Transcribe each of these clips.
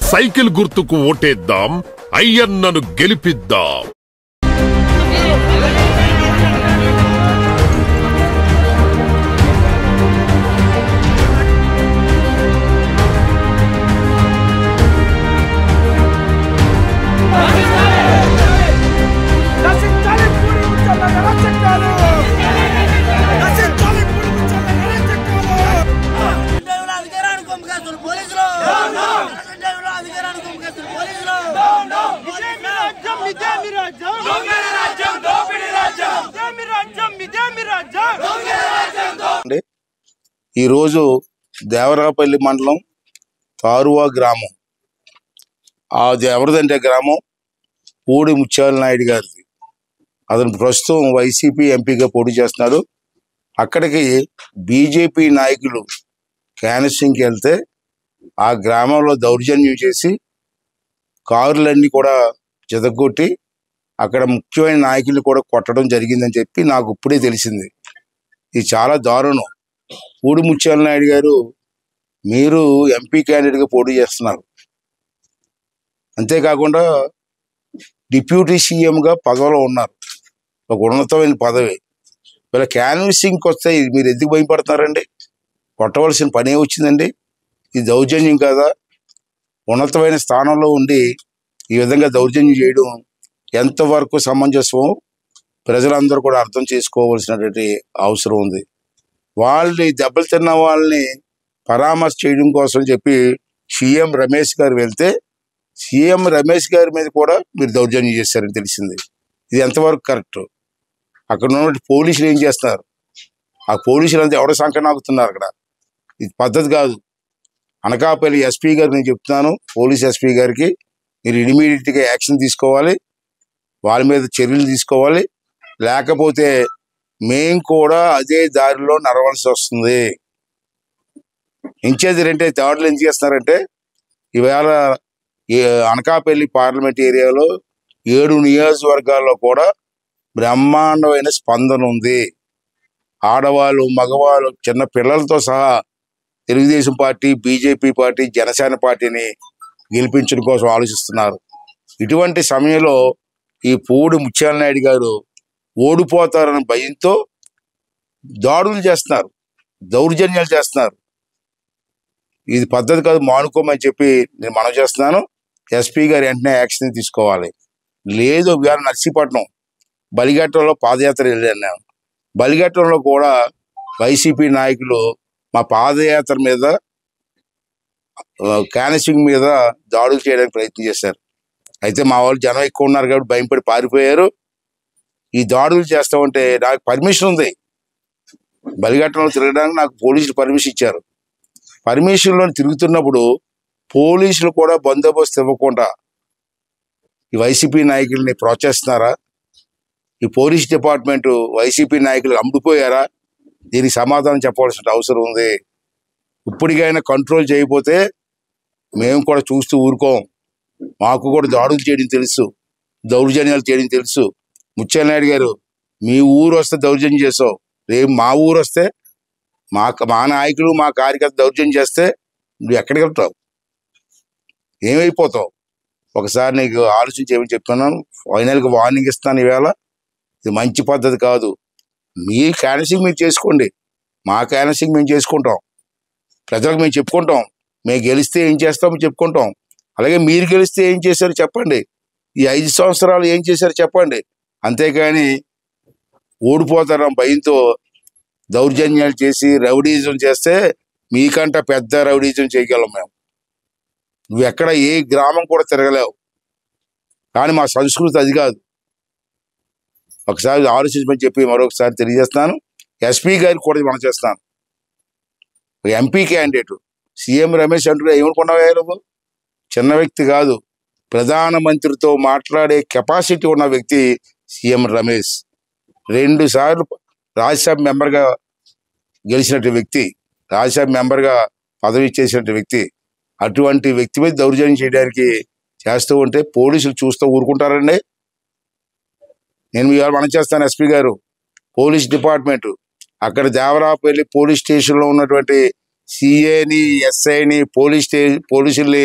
cycle గుర్తుకు ఓటేద్దాం అయ్యన్నను గెలిపిద్దాం నశించాలి పూడి ముచ్చల నరచక్రాలు నశించాలి పూడి ముచ్చల నరచక్రాలు డ్రైవర్ అధికారానికి పంపకేస్తున్న పోలీసులు డ్రైవర్ అధికారానికి పంపకేస్తున్న పోలీసులు ఇదేమి రాజ్యం ఇదేమి రాజ్యం దొంగల రాజ్యం దోపిడీ రాజ్యం ఇదేమి రాజ్యం ఇదేమి రాజ్యం అండి ఈరోజు దేవరాపల్లి మండలం తారువా గ్రామం అది ఎవరిదంటే గ్రామం పూడి ముత్యాల నాయుడు గారిది అతను ప్రస్తుతం వైసీపీ ఎంపీగా పోటీ చేస్తున్నాడు అక్కడికి బీజేపీ నాయకులు క్యాన్సింగ్కి వెళ్తే ఆ గ్రామంలో దౌర్జన్యం చేసి కారులన్నీ కూడా చెదగొట్టి అక్కడ ముఖ్యమైన నాయకులు కూడా కొట్టడం జరిగిందని చెప్పి నాకు ఇప్పుడే తెలిసింది ఇది చాలా దారుణం పూడి ముత్యాల నాయుడు గారు మీరు ఎంపీ క్యాండిడేట్గా పోటీ చేస్తున్నారు అంతేకాకుండా డిప్యూటీ సీఎంగా పదవిలో ఉన్నారు ఒక ఉన్నతమైన పదవి వీళ్ళ క్యాన్వసింగ్కి వస్తే మీరు ఎందుకు భయపడుతున్నారండి కొట్టవలసిన పని వచ్చిందండి ఇది దౌర్జన్యం కాదా ఉన్నతమైన స్థానంలో ఉండి ఈ విధంగా దౌర్జన్యం చేయడం ఎంతవరకు సమంజసం ప్రజలందరూ కూడా అర్థం చేసుకోవాల్సినటువంటి అవసరం ఉంది వాళ్ళని దెబ్బలు తిన్న వాళ్ళని పరామర్శ చేయడం కోసం చెప్పి సీఎం రమేష్ గారు వెళ్తే సీఎం రమేష్ గారి మీద కూడా మీరు దౌర్జన్యం చేశారని తెలిసింది ఇది ఎంతవరకు కరెక్ట్ అక్కడ ఉన్న పోలీసులు ఏం చేస్తున్నారు ఆ పోలీసులు అంతా ఎవడ సంకనాకుతున్నారు అక్కడ ఇది పద్ధతి కాదు అనకాపల్లి ఎస్పీ గారికి నేను చెప్తున్నాను పోలీస్ ఎస్పీ గారికి మీరు ఇమీడియట్గా యాక్షన్ తీసుకోవాలి వాళ్ళ మీద చర్యలు తీసుకోవాలి లేకపోతే మేం కూడా అదే దారిలో నడవలసి వస్తుంది ఇంచేది రెంటే థర్డ్లు ఏం చేస్తున్నారంటే ఈవేళ ఈ అనకాపల్లి పార్లమెంట్ ఏరియాలో ఏడు నియోజకవర్గాల్లో కూడా బ్రహ్మాండమైన స్పందన ఉంది ఆడవాళ్ళు మగవాళ్ళు చిన్న పిల్లలతో సహా Telugu Desam party BJP party Janasena పార్టీని గెలిపించడం కోసం ఆలోచిస్తున్నారు ఇటువంటి సమయంలో ఈ పూడి ముత్యాల నాయుడు గారు ఓడిపోతారన్న భయంతో దాడులు చేస్తున్నారు దౌర్జన్యాలు చేస్తున్నారు ఇది పద్ధతి కాదు మానుకోమని చెప్పి నేను మనం చేస్తున్నాను ఎస్పీ గారు వెంటనే యాక్షన్ తీసుకోవాలి లేదు ఇవాళ నర్సీపట్నం బలిఘట్టంలో పాదయాత్ర వెళ్ళాను నేను బలిఘట్టంలో కూడా వైసీపీ నాయకులు మా పాదయాత్ర మీద క్యానసింగ్ మీద దాడులు చేయడానికి ప్రయత్నం చేశారు అయితే మా వాళ్ళు జనం ఎక్కువ ఉన్నారు కాబట్టి భయపడి పారిపోయారు ఈ దాడులు చేస్తామంటే నాకు పర్మిషన్ ఉంది బలిఘట్టంలో తిరగడానికి నాకు పోలీసులు పర్మిషన్ ఇచ్చారు పర్మిషన్లో తిరుగుతున్నప్పుడు పోలీసులు కూడా బందోబస్తు ఇవ్వకుండా ఈ వైసీపీ నాయకుల్ని ప్రోత్సహిస్తున్నారా ఈ పోలీస్ డిపార్ట్మెంట్ వైసీపీ నాయకులు అమ్ముడుపోయారా దీనికి సమాధానం చెప్పవలసిన అవసరం ఉంది ఇప్పటికైనా కంట్రోల్ చేయకపోతే మేము కూడా చూస్తూ ఊరుకోం మాకు కూడా దాడులు చేయడం తెలుసు దౌర్జన్యాలు చేయడం తెలుసు ముత్యాలనాయుడు గారు మీ ఊరు వస్తే దౌర్జన్యం చేసావు రేపు మా ఊరు వస్తే మా మా నాయకులు మా కార్యకర్త దౌర్జన్యం చేస్తే నువ్వు ఎక్కడికి వెళ్తావు ఏమైపోతావు ఒకసారి నీకు ఆలోచించేమని చెప్తున్నాను ఫైనల్గా వార్నింగ్ ఇస్తాను ఈవేళ ఇది మంచి పద్ధతి కాదు మీ క్యాన్సింగ్ మీరు చేసుకోండి మా క్యాన్సింగ్ మేము చేసుకుంటాం ప్రజలకు మేము చెప్పుకుంటాం మేము గెలిస్తే ఏం చేస్తామో చెప్పుకుంటాం అలాగే మీరు గెలిస్తే ఏం చేశారో చెప్పండి ఈ ఐదు సంవత్సరాలు ఏం చేశారో చెప్పండి అంతేకాని ఓడిపోతారన్న భయంతో దౌర్జన్యాలు చేసి రౌడీజం చేస్తే మీకంట పెద్ద రౌడీజం చేయగలం మేము నువ్వు ఎక్కడ ఏ గ్రామం కూడా తిరగలేవు కానీ మా సంస్కృతి అది కాదు ఒకసారి ఆలోచించమని చెప్పి మరొకసారి తెలియజేస్తున్నాను ఎస్పీ గారికి కూడా మనం చేస్తాను ఎంపీ క్యాండిడేట్ సీఎం రమేష్ అంటూ ఏమనుకున్నావా నువ్వు చిన్న వ్యక్తి కాదు ప్రధానమంత్రితో మాట్లాడే కెపాసిటీ ఉన్న వ్యక్తి సీఎం రమేష్ రెండు సార్లు రాజ్యసభ మెంబర్గా గెలిచినట్టు వ్యక్తి రాజ్యసభ మెంబర్గా పదవి చేసినట్టు వ్యక్తి అటువంటి వ్యక్తి మీద దౌర్జన్యం చేయడానికి చేస్తూ ఉంటే పోలీసులు చూస్తూ ఊరుకుంటారండి నేను ఇవాళ మనం చేస్తాను ఎస్పీ గారు పోలీస్ డిపార్ట్మెంట్ అక్కడ దేవరాపల్లి పోలీస్ స్టేషన్లో ఉన్నటువంటి సిఏని ఎస్ఐని పోలీస్ స్టే పోలీసుల్ని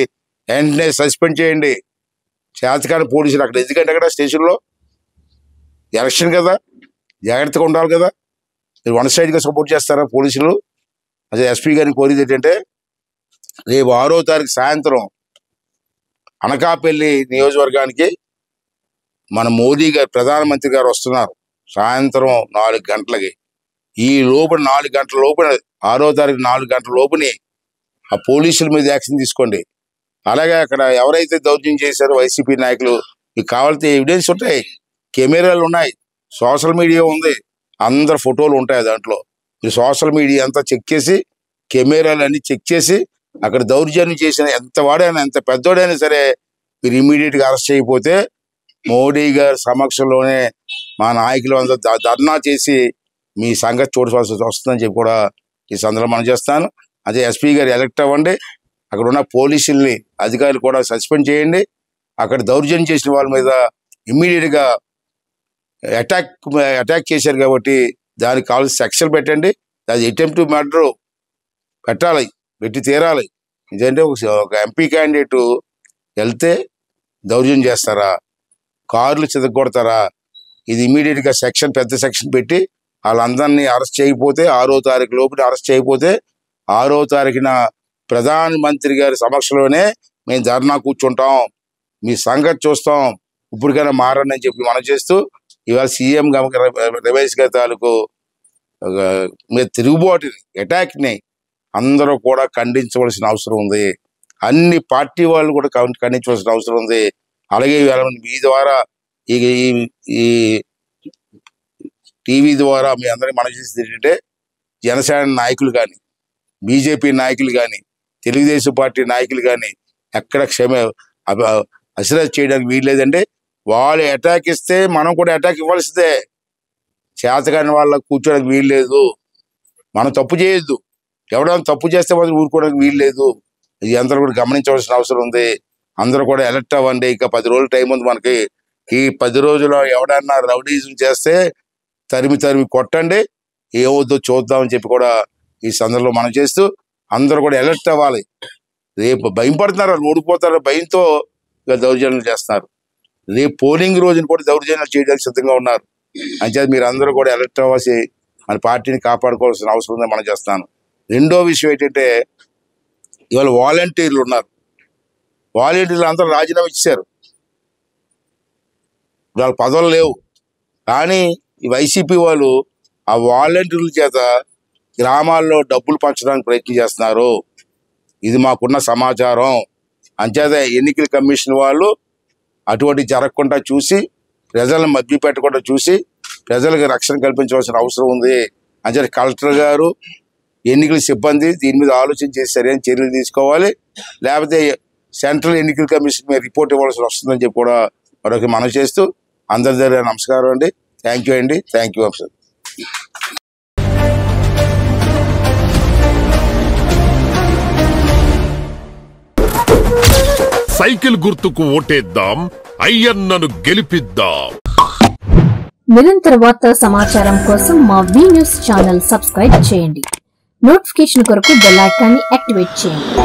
వెంటనే సస్పెండ్ చేయండి చేతకాని పోలీసులు అక్కడ ఎందుకంటే అక్కడ స్టేషన్లో ఎలక్షన్ కదా జాగ్రత్తగా ఉండాలి కదా మీరు వన్ సైడ్గా సపోర్ట్ చేస్తారా పోలీసులు అదే ఎస్పీ గారిని కోరేది ఏంటంటే రేపు ఆరో తారీఖు సాయంత్రం అనకాపల్లి నియోజకవర్గానికి మన మోదీ గారు ప్రధానమంత్రి గారు వస్తున్నారు సాయంత్రం నాలుగు గంటలకి ఈ లోపల నాలుగు గంటల లోపల ఆరో తారీఖు నాలుగు గంటల లోపుని ఆ పోలీసుల మీద యాక్షన్ తీసుకోండి అలాగే అక్కడ ఎవరైతే దౌర్జన్యం చేశారో వైసీపీ నాయకులు మీకు కావాల్సిన ఎవిడెన్స్ ఉంటాయి కెమెరాలు ఉన్నాయి సోషల్ మీడియా ఉంది అందరు ఫోటోలు ఉంటాయి దాంట్లో మీరు సోషల్ మీడియా అంతా చెక్ చేసి కెమెరాలు అన్ని చెక్ చేసి అక్కడ దౌర్జన్యం చేసిన ఎంత వాడైనా ఎంత పెద్దోడైనా సరే మీరు ఇమీడియట్ గా అరెస్ట్ చేయకపోతే మోడీ గారి సమక్షంలోనే మా నాయకులు అందరూ ధ- ధర్నా చేసి మీ సంగతి చూడవలసి వస్తుందని చెప్పి కూడా ఈ సందర్భంలో మనం చేస్తాను అదే ఎస్పీ గారు ఎలక్ట్ అవ్వండి అక్కడ ఉన్న పోలీసుల్ని అధికారులు కూడా సస్పెండ్ చేయండి అక్కడ దౌర్జన్యం చేసిన వాళ్ళ మీద ఇమ్మీడియట్ గా అటాక్ అటాక్ చేశారు కాబట్టి దానికి కావాల్సిన సెక్షన్ పెట్టండి అది అటెంప్ట్ టు మర్డర్ పెట్టాలి పెట్టి తీరాలి ఇదంటే ఒక ఒక ఎంపీ క్యాండిడేట్ వెళ్తే దౌర్జన్యం చేస్తారా కార్లు చితగొడతారా ఇది ఇమీడియట్ గా సెక్షన్ పెద్ద సెక్షన్ పెట్టి వాళ్ళందరినీ అరెస్ట్ చేయకపోతే ఆరో తారీఖు లోపల అరెస్ట్ చేయకపోతే ఆరో తారీఖున ప్రధాన మంత్రి గారి సమక్షంలోనే మేము ధర్నా కూర్చుంటాం మీ సంగతి చూస్తాం ఇప్పటికైనా మారండి అని చెప్పి మనం చేస్తూ ఇవాళ సీఎం రమేష్ గారి తాలూకు ఒక మీద తిరుగుబాటుని అటాక్ని అందరూ కూడా ఖండించవలసిన అవసరం ఉంది అన్ని పార్టీ వాళ్ళు కూడా ఖం- ఖండించవలసిన అవసరం ఉంది అలాగే ఇవాళ మీ ద్వారా ఈ ఈ- ఈ టీవీ ద్వారా మీ అందరికి మనం చేసేది ఏంటంటే జనసేన నాయకులు కానీ బీజేపీ నాయకులు కానీ తెలుగుదేశం పార్టీ నాయకులు కానీ ఎక్కడ క్షమ అబ- అసిరత్ చేయడానికి వీల్లేదంటే వాళ్ళు అటాక్ ఇస్తే మనం కూడా అటాక్ ఇవ్వాల్సిందే చేతకాని వాళ్ళకి కూర్చోడానికి వీల్లేదు మనం తప్పు చేయొద్దు ఎవడైనా తప్పు చేస్తే మాత్రం ఊరుకోవడానికి వీల్లేదు ఇది అందరూ కూడా గమనించవలసిన అవసరం ఉంది అందరూ కూడా ఎలక్ట్ అవ్వండి ఇక పది రోజులు టైం ఉంది మనకి ఈ పది రోజుల్లో ఎవడన్నా రౌడీజం చేస్తే తరిమి తరిమి కొట్టండి ఏమవుద్దో చూద్దామని చెప్పి కూడా ఈ సందర్భంలో మనం చేస్తూ అందరూ కూడా ఎలర్ట్ అవ్వాలి రేపు భయం పడుతున్నారు వాళ్ళు ఓడిపోతారు భయంతో ఇక దౌర్జన్యాలు చేస్తున్నారు రేపు పోలింగ్ రోజున కూడా దౌర్జన్యాలు చేయడానికి సిద్ధంగా ఉన్నారు అంచేది మీరు అందరూ కూడా ఎలర్ట్ అవ్వాల్సి మన పార్టీని కాపాడుకోవాల్సిన అవసరం ఉందని మనం చేస్తాను రెండో విషయం ఏంటంటే ఇవాళ వాలంటీర్లు ఉన్నారు వాలంటీర్లు అందరూ రాజీనామా ఇచ్చారు వాళ్ళ పదవులు లేవు కానీ ఈ వైసీపీ వాళ్ళు ఆ వాలంటీర్ల చేత గ్రామాల్లో డబ్బులు పంచడానికి ప్రయత్నం చేస్తున్నారు ఇది మాకున్న సమాచారం అంచేత ఎన్నికల కమిషన్ వాళ్ళు అటువంటి జరగకుండా చూసి ప్రజలను మభ్య పెట్టకుండా చూసి ప్రజలకు రక్షణ కల్పించవలసిన అవసరం ఉంది అంచేత కలెక్టర్ గారు ఎన్నికల సిబ్బంది దీని మీద ఆలోచన చేసి సరైన చర్యలు తీసుకోవాలి లేకపోతే సెంట్రల్ ఎన్నికల కమిషన్ మీద రిపోర్ట్ ఇవ్వాల్సి వస్తుందని చెప్పి కూడా మరొక మనం చేస్తూ అందరి దగ్గర నమస్కారం అండి థ్యాంక్ యూ అండి థ్యాంక్ యూ సార్ సైకిల్ గుర్తుకు ఓటేద్దాం అయ్యన్నను గెలిపిద్దాం నిరంతర వార్తా సమాచారం కోసం మా వి న్యూస్ ఛానల్ సబ్స్క్రైబ్ చేయండి నోటిఫికేషన్ కొరకు బెల్ ఐకాన్ని యాక్టివేట్ చేయండి